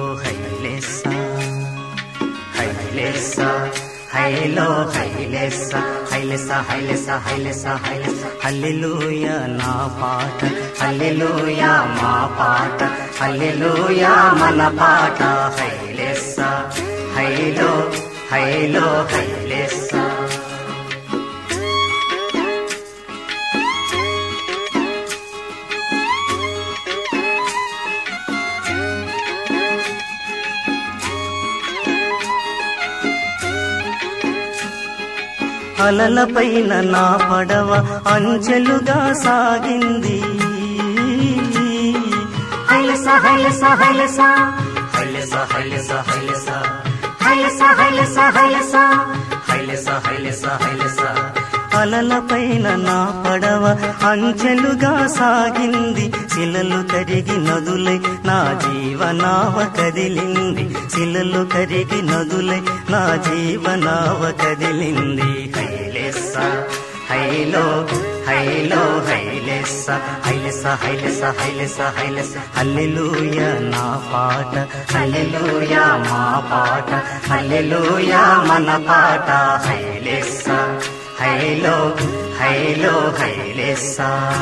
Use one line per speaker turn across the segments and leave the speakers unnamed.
హైలెస్స హైలెస్స హైలో హైలెస్స హైలెస్స హైలెస్స హైలెస్స హైలెస్స హల్లెలూయ నా పాట హల్లెలూయ మా పాట హల్లెలూయ మన పాట హైలెస్స హైలో హైలో హైలెస్స అలలపైన నా పడవ అంచెలుగా సాగింది హైలస హైలస హైలస హైలస హైలస హైలస హైలస హైలస హైలస హైలస హైలస హైలస అలలపైన నా పడవ అంచెలుగా సాగింది శిలలు కరిగి నదులై నా జీవనావ కదిలింది శిలలు కరిగి నదులై నా జీవనావ కదిలింది హైలెస్స హైలో హైలో హైలెస్స హైలెస్స హైలెస్స హైలెస్స హైలెస్స హల్లెలూయ నా పాట హల్లెలూయ మా పాట హల్లెలూయ మన పాట హైలెస్స హైలో హైలో హైలెస్స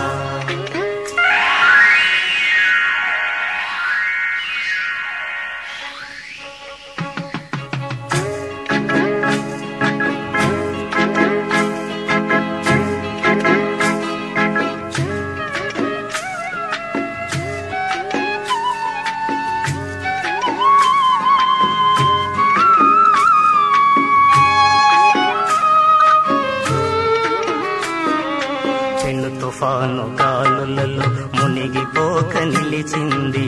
పెను తుఫాను గాలులలో మునిగిపోక నిలిచింది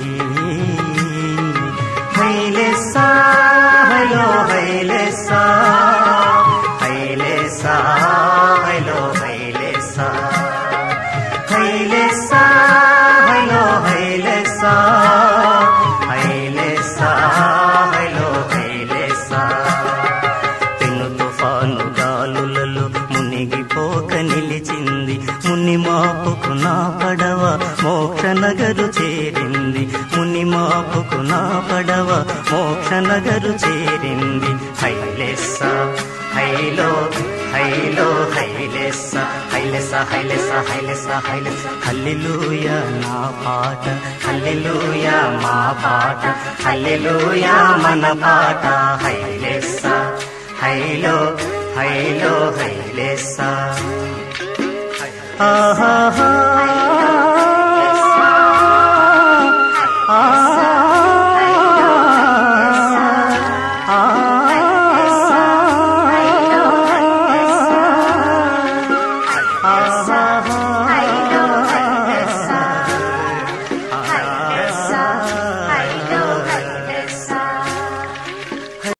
హైలెస్సా హలో హైలెస్సా హైలెస్సా హలో హైలెస్సా హైలెస్సా హలో హైలెస్సా హైలెస్సా హలో హైలెస్సా పెను తుఫాను గాలులలో మునిగిపోక నిలిచింది ముని మాపుకు నా పడవ మోక్ష నగరు చేరింది ముని మాపుకు నా పడవ మోక్ష నగరు చేరింది హైలెస్స హైలో హైలో హైలెస్స హైలెస్స హైలెస్స హైలెస్స హైలెస్స హల్లెలూయ నా పాట హల్లెలూయ మా పాట హల్లెలూయ మన పాట హైలెస్స హైలో హైలో హైలెస్స ఆహా